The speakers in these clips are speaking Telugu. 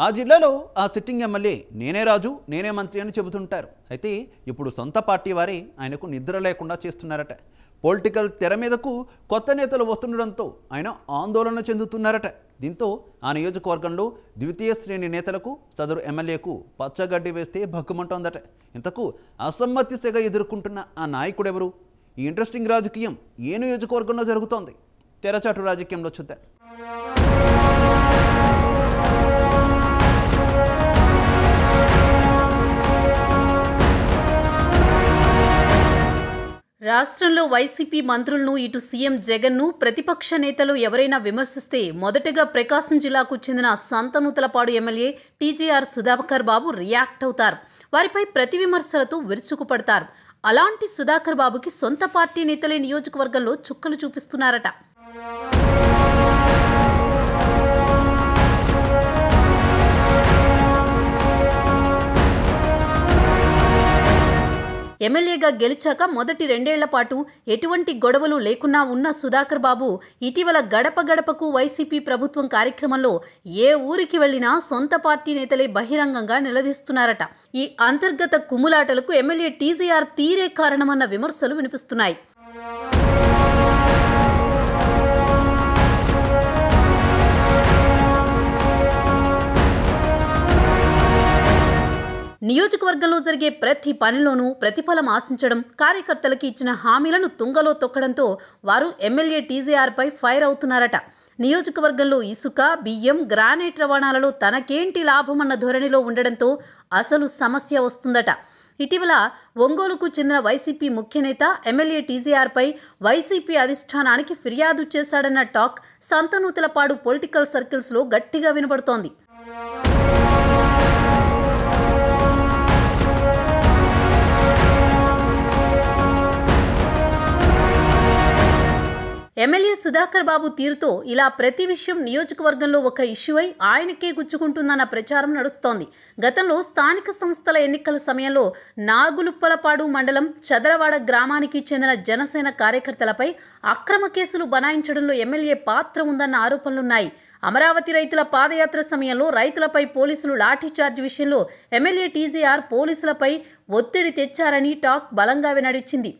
ఆ జిల్లాలో ఆ సిట్టింగ్ ఎమ్మెల్యే నేనే రాజు నేనే మంత్రి అని చెబుతుంటారు అయితే ఇప్పుడు సొంత పార్టీ వారే ఆయనకు నిద్ర లేకుండా చేస్తున్నారట పొలిటికల్ తెర మీదకు కొత్త నేతలు వస్తుండడంతో ఆయన ఆందోళన చెందుతున్నారట దీంతో ఆ నియోజకవర్గంలో ద్వితీయ శ్రేణి నేతలకు సదరు ఎమ్మెల్యేకు పచ్చగడ్డి వేస్తే భగ్గుమంటోందట ఇంతకు అసమ్మతి సెగ ఎదుర్కొంటున్న ఆ నాయకుడెవరు ఈ ఇంట్రెస్టింగ్ రాజకీయం ఏ నియోజకవర్గంలో జరుగుతోంది తెరచాటు రాజకీయంలో చూద్దాం రాష్ట్రంలో వైసీపీ మంత్రులను ఇటు సీఎం జగన్ను ప్రతిపక్ష నేతలు ఎవరైనా విమర్శిస్తే మొదటగా ప్రకాశం జిల్లాకు చెందిన Santhanuthalapadu MLA TGR Sudhakar Babu react అవుతారు వారిపై ప్రతి విమర్శలతో విరుచుకుపడతారు అలాంటి సుధాకర్ బాబుకి సొంత పార్టీ నేతలే నియోజకవర్గంలో చుక్కలు చూపిస్తున్నారట ఎమ్మెల్యేగా గెలిచాక మొదటి రెండేళ్ల పాటు ఎటువంటి గొడవలు లేకున్నా ఉన్న సుధాకర్ బాబు ఇటీవల గడప గడపకు వైసీపీ ప్రభుత్వం కార్యక్రమంలో ఏ ఊరికి వెళ్లినా సొంత పార్టీ నేతలే బహిరంగంగా నిలదీస్తున్నారట ఈ అంతర్గత కుమ్ములాటలకు ఎమ్మెల్యే టీజీఆర్ తీరే కారణమన్న విమర్శలు వినిపిస్తున్నాయి నియోజకవర్గంలో జరిగే ప్రతి పనిలోనూ ప్రతిఫలం ఆశించడం కార్యకర్తలకి ఇచ్చిన హామీలను తుంగలో తొక్కడంతో వారు ఎమ్మెల్యే టీజీఆర్పై ఫైర్ అవుతున్నారట నియోజకవర్గంలో ఇసుక బియ్యం గ్రానైట్ రవాణాలలో తనకేంటి లాభమన్న ధోరణిలో ఉండడంతో అసలు సమస్య వస్తుందట ఇటీవల ఒంగోలుకు చెందిన వైసీపీ ముఖ్యనేత ఎమ్మెల్యే టీజీఆర్పై వైసీపీ అధిష్టానానికి ఫిర్యాదు చేశాడన్న టాక్ సంతనూతలపాడు పొలిటికల్ సర్కిల్స్లో గట్టిగా వినబడుతోంది ఎమ్మెల్యే సుధాకర్ బాబు తీరుతో ఇలా ప్రతి విషయం నియోజకవర్గంలో ఒక ఇష్యూ అయి ఆయనకే గుచ్చుకుంటుందన్న ప్రచారం నడుస్తోంది గతంలో స్థానిక సంస్థల ఎన్నికల సమయంలో నాగులుప్పలపాడు మండలం చదరవాడ గ్రామానికి చెందిన జనసేన కార్యకర్తలపై అక్రమ కేసులు బనాయించడంలో ఎమ్మెల్యే పాత్ర ఉందన్న ఆరోపణలున్నాయి అమరావతి రైతుల పాదయాత్ర సమయంలో రైతులపై పోలీసులు లాఠీచార్జ్ విషయంలో ఎమ్మెల్యే టీజీఆర్ పోలీసులపై ఒత్తిడి తెచ్చారని టాక్ బలంగా వెనడిచ్చింది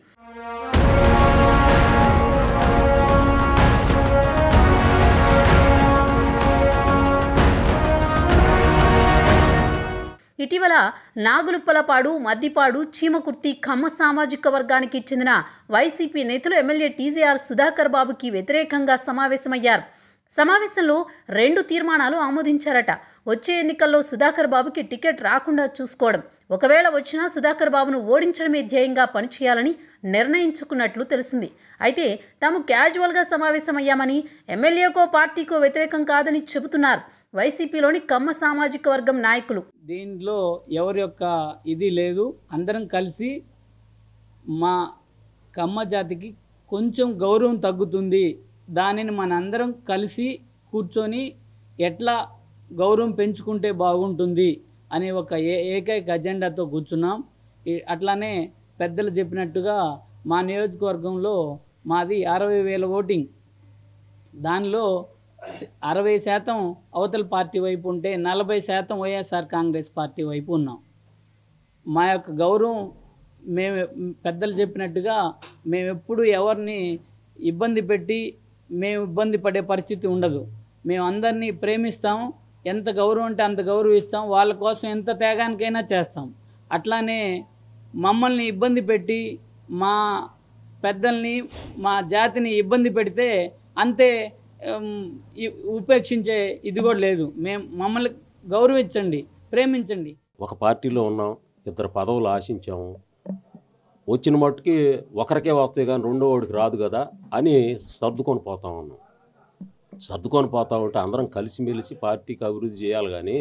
ఇటీవల నాగులుప్పలపాడు మద్దిపాడు చీమకుర్తి ఖమ్మ సామాజిక వర్గానికి చెందిన వైసీపీ నేతలు ఎమ్మెల్యే టీజీఆర్ సుధాకర్ బాబుకి వ్యతిరేకంగా సమావేశమయ్యారు సమావేశంలో రెండు తీర్మానాలు ఆమోదించారట వచ్చే ఎన్నికల్లో సుధాకర్ బాబుకి టికెట్ రాకుండా చూసుకోవడం ఒకవేళ వచ్చినా సుధాకర్ బాబును ఓడించడమే ధ్యేయంగా పనిచేయాలని నిర్ణయించుకున్నట్లు తెలిసింది అయితే తాము క్యాజువల్గా సమావేశమయ్యామని ఎమ్మెల్యేకో పార్టీకో వ్యతిరేకం కాదని చెబుతున్నారు వైసీపీలోని కమ్మ సామాజిక వర్గం నాయకులు దీంట్లో ఎవరి యొక్క ఇది లేదు అందరం కలిసి మా కమ్మ జాతికి కొంచెం గౌరవం తగ్గుతుంది దానిని మనందరం కలిసి కూర్చొని ఎట్లా గౌరవం పెంచుకుంటే బాగుంటుంది అనే ఒక ఏ ఏకైక అజెండాతో కూర్చున్నాం ఈ- అట్లానే పెద్దలు చెప్పినట్టుగా మా నియోజకవర్గంలో మాది అరవై వేల ఓటింగ్ దానిలో స- అరవై శాతం అవతల పార్టీ వైపు ఉంటే నలభై శాతం వైఎస్ఆర్ కాంగ్రెస్ పార్టీ వైపు ఉన్నాం మా యొక్క గౌరవం మేము పెద్దలు చెప్పినట్టుగా మేము ఎప్పుడు ఎవరిని ఇబ్బంది పెట్టి మేము ఇబ్బంది పడే పరిస్థితి ఉండదు మేము అందరినీ ప్రేమిస్తాం ఎంత గౌరవం అంటే అంత గౌరవిస్తాం వాళ్ళ కోసం ఎంత త్యాగానికైనా చేస్తాం అట్లానే మమ్మల్ని ఇబ్బంది పెట్టి మా పెద్దల్ని మా జాతిని ఇబ్బంది పెడితే అంతే ఉమ్, ఈ- ఉపేక్షించే ఇది కూడా లేదు మేము మమ్మల్ని గౌరవించండి ప్రేమించండి ఒక పార్టీలో ఉన్నాం ఇద్దరు పదవులు ఆశించాము వచ్చిన మట్టుకి ఒకరికే వస్తాయి కానీ రెండో వాడికి రాదు కదా అని సర్దుకొని పోతా ఉన్నాం సర్దుకొని పోతా ఉంటే అందరం కలిసిమెలిసి పార్టీకి అభివృద్ధి చేయాలి కానీ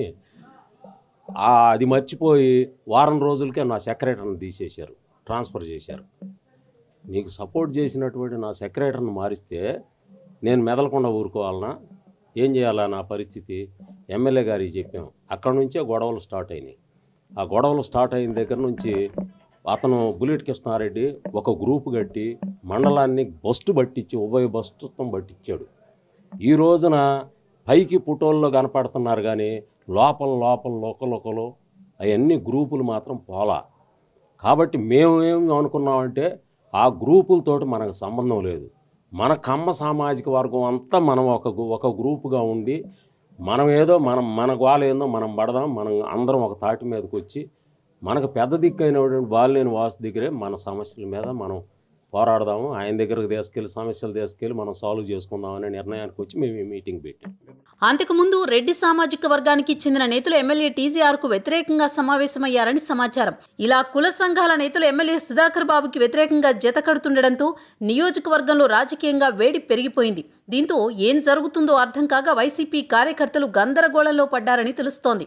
ఆ అది మర్చిపోయి వారం రోజులకే నా సెక్రటరీని తీసేశారు ట్రాన్స్ఫర్ చేశారు నీకు సపోర్ట్ చేసినటువంటి నా సెక్రటరీని మారిస్తే నేను మెదలకుండా ఊరుకోవాలనా ఏం చేయాలా నా పరిస్థితి ఎమ్మెల్యే గారికి చెప్పాం అక్కడ నుంచే గొడవలు స్టార్ట్ అయినాయి ఆ గొడవలు స్టార్ట్ అయిన దగ్గర నుంచి అతను బుల్లెట్ కృష్ణారెడ్డి ఒక గ్రూప్ కట్టి మండలాన్ని బస్టు పట్టించి ఉభయ బస్టుత్వం పట్టించాడు ఈ రోజున పైకి పుటోల్లో కనపడుతున్నారు కానీ లోపల లోపల లోకలొకలు అవన్నీ గ్రూపులు మాత్రం పోలా కాబట్టి మేము ఏం అనుకున్నామంటే ఆ గ్రూపులతోటి మనకు సంబంధం లేదు మన కమ్మ సామాజిక వర్గం అంతా మనం ఒక గు- ఒక గ్రూపుగా ఉండి మనం ఏదో మనం మన గోల ఏందో మనం పడదాం మనం అందరం ఒక తాటి మీదకి వచ్చి మనకు పెద్ద దిక్కు అయినటువంటి బాలినేని వాసు దగ్గరే మన సమస్యల మీద మనం పోరాడదాము ఆయన దగ్గరకు తీసుకెళ్ళి సమస్యలు తీసుకెళ్ళి మనం సాల్వ్ చేసుకుందాం అనే నిర్ణయానికి వచ్చి మేము ఈ మీటింగ్ పెట్టాం అంతకుముందు రెడ్డి సామాజిక వర్గానికి చెందిన నేతలు ఎమ్మెల్యే టీజీఆర్ కు వ్యతిరేకంగా సమావేశమయ్యారని సమాచారం ఇలా కుల సంఘాల నేతలు ఎమ్మెల్యే సుధాకర్ బాబుకి వ్యతిరేకంగా జత కడుతుండటంతో నియోజకవర్గంలో రాజకీయంగా వేడి పెరిగిపోయింది దీంతో ఏం జరుగుతుందో అర్థం కాక వైసీపీ కార్యకర్తలు గందరగోళంలో పడ్డారని తెలుస్తోంది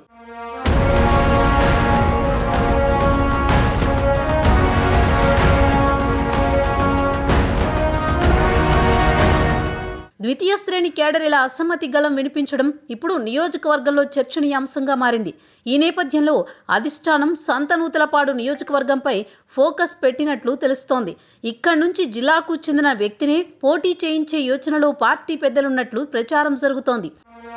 ద్వితీయ శ్రేణి కేడర్ ఇలా అసమ్మతి గళం వినిపించడం ఇప్పుడు నియోజకవర్గంలో చర్చనీయాంశంగా మారింది ఈ నేపథ్యంలో అధిష్టానం సంతనూతలపాడు నియోజకవర్గంపై ఫోకస్ పెట్టినట్లు తెలుస్తోంది ఇక్కడి నుంచి జిల్లాకు చెందిన వ్యక్తినే పోటీ చేయించే యోచనలో పార్టీ పెద్దలున్నట్లు ప్రచారం జరుగుతోంది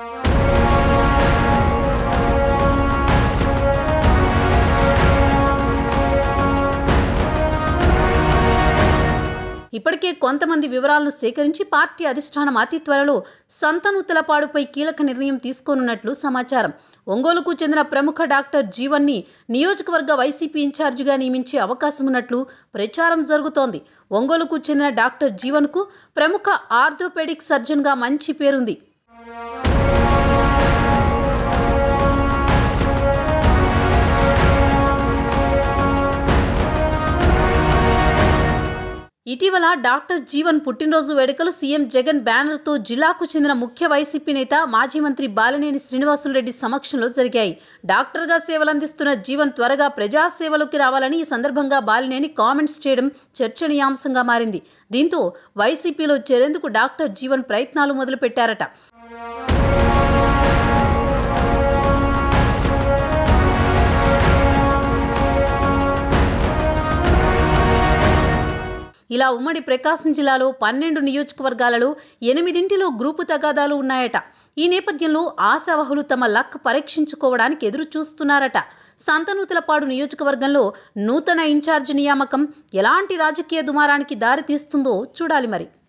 ఇప్పటికే కొంతమంది వివరాలను సేకరించి పార్టీ అధిష్టానం అతి త్వరలో సంతనూతలపాడుపై కీలక నిర్ణయం తీసుకోనున్నట్లు సమాచారం ఒంగోలుకు చెందిన ప్రముఖ డాక్టర్ జీవన్ని నియోజకవర్గ వైసీపీ ఇన్ఛార్జిగా నియమించే అవకాశం ఉన్నట్లు ప్రచారం జరుగుతోంది ఒంగోలుకు చెందిన డాక్టర్ జీవన్కు ప్రముఖ ఆర్థోపెడిక్ సర్జన్గా మంచి పేరుంది ఇటీవల డాక్టర్ జీవన్ పుట్టినరోజు వేడుకలు సీఎం జగన్ బ్యానర్తో జిల్లాకు చెందిన ముఖ్య వైసీపీ నేత మాజీ మంత్రి బాలినేని శ్రీనివాసులరెడ్డి సమక్షంలో జరిగాయి డాక్టర్గా సేవలందిస్తున్న జీవన్ త్వరగా ప్రజాసేవలోకి రావాలని ఈ సందర్భంగా బాలినేని కామెంట్స్ చేయడం చర్చనీయాంశంగా మారింది దీంతో వైసీపీలో చేరేందుకు డాక్టర్ జీవన్ ప్రయత్నాలు మొదలుపెట్టారట ఇలా ఉమ్మడి ప్రకాశం జిల్లాలో పన్నెండు నియోజకవర్గాలలో ఎనిమిదింటిలో గ్రూపు తగాదాలు ఉన్నాయట ఈ నేపథ్యంలో ఆశావహులు తమ లక్ పరీక్షించుకోవడానికి ఎదురు చూస్తున్నారట సంతనూతలపాడు నియోజకవర్గంలో నూతన ఇన్ఛార్జ్ నియామకం ఎలాంటి రాజకీయ దుమారానికి దారితీస్తుందో చూడాలి మరి